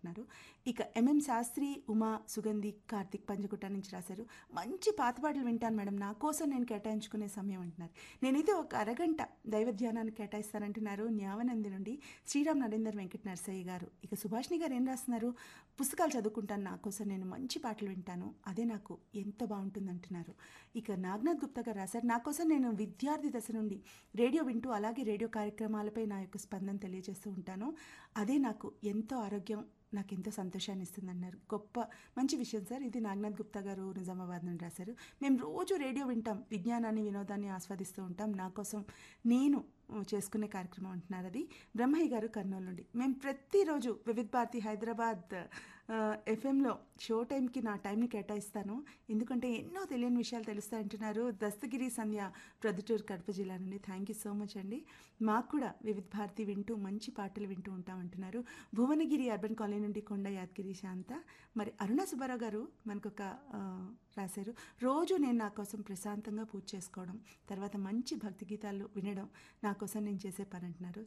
అంటున్నారు ఇక ఎంఎం శాస్త్రి ఉమా సుగంధి కార్తిక్ పంజగుట్ట నుంచి రాశారు మంచి పాత పాటలు వింటాను మేడం నా కోసం నేను కేటాయించుకునే సమయం అంటున్నారు నేనైతే ఒక అరగంట దైవ ధ్యానాన్ని కేటాయిస్తానంటున్నారు న్యావనంది నుండి శ్రీరామ్ నరేందర్ వెంకట నరసయ్య గారు ఇక సుభాష్ని గారు ఏం రాస్తున్నారు పుస్తకాలు చదువుకుంటాను నా కోసం నేను మంచి పాటలు వింటాను అదే నాకు ఎంత బాగుంటుంది అంటున్నారు ఇక నాగ్నాథ్ గుప్తా గారు రాశారు నా కోసం నేను విద్యార్థి దశ నుండి రేడియో వింటూ అలాగే రేడియో కార్యక్రమాలపై నా యొక్క స్పందన తెలియజేస్తూ ఉంటాను అదే నాకు ఎంతో ఆరోగ్యం నాకు ఎంతో సంతోషాన్ని ఇస్తుంది అన్నారు గొప్ప మంచి విషయం సార్ ఇది నాగనాథ్ గుప్తా గారు నిజామాబాద్ నుండి రాశారు మేము రోజు రేడియో వింటాం విజ్ఞానాన్ని వినోదాన్ని ఆస్వాదిస్తూ ఉంటాం నా కోసం నేను చేసుకునే కార్యక్రమం అంటున్నారు అది బ్రహ్మయ్య గారు కర్నూలు నుండి మేము ప్రతిరోజు వివిధ్ భారతి హైదరాబాద్ ఎఫ్ఎంలో షో టైంకి నా టైంని కేటాయిస్తాను ఎందుకంటే ఎన్నో తెలియని విషయాలు తెలుస్తాయి అంటున్నారు దస్తగిరి సంధ్య ప్రొద్దుటూరు కడప జిల్లా నుండి థ్యాంక్ యూ సో మచ్ అండి మాకు కూడా వివిధ్ భారతి వింటూ మంచి పాటలు వింటూ ఉంటాం అంటున్నారు భువనగిరి అర్బన్ కాలనీ నుండి కొండ యాదగిరి శాంత మరి అరుణ సుబ్బారావు గారు మనకొక ఆ, రాశారు రోజు నేను నా కోసం ప్రశాంతంగా పూజ చేసుకోవడం తర్వాత మంచి భక్తి గీతాలు వినడం నా కోసం నేను చేసే పని అంటున్నారు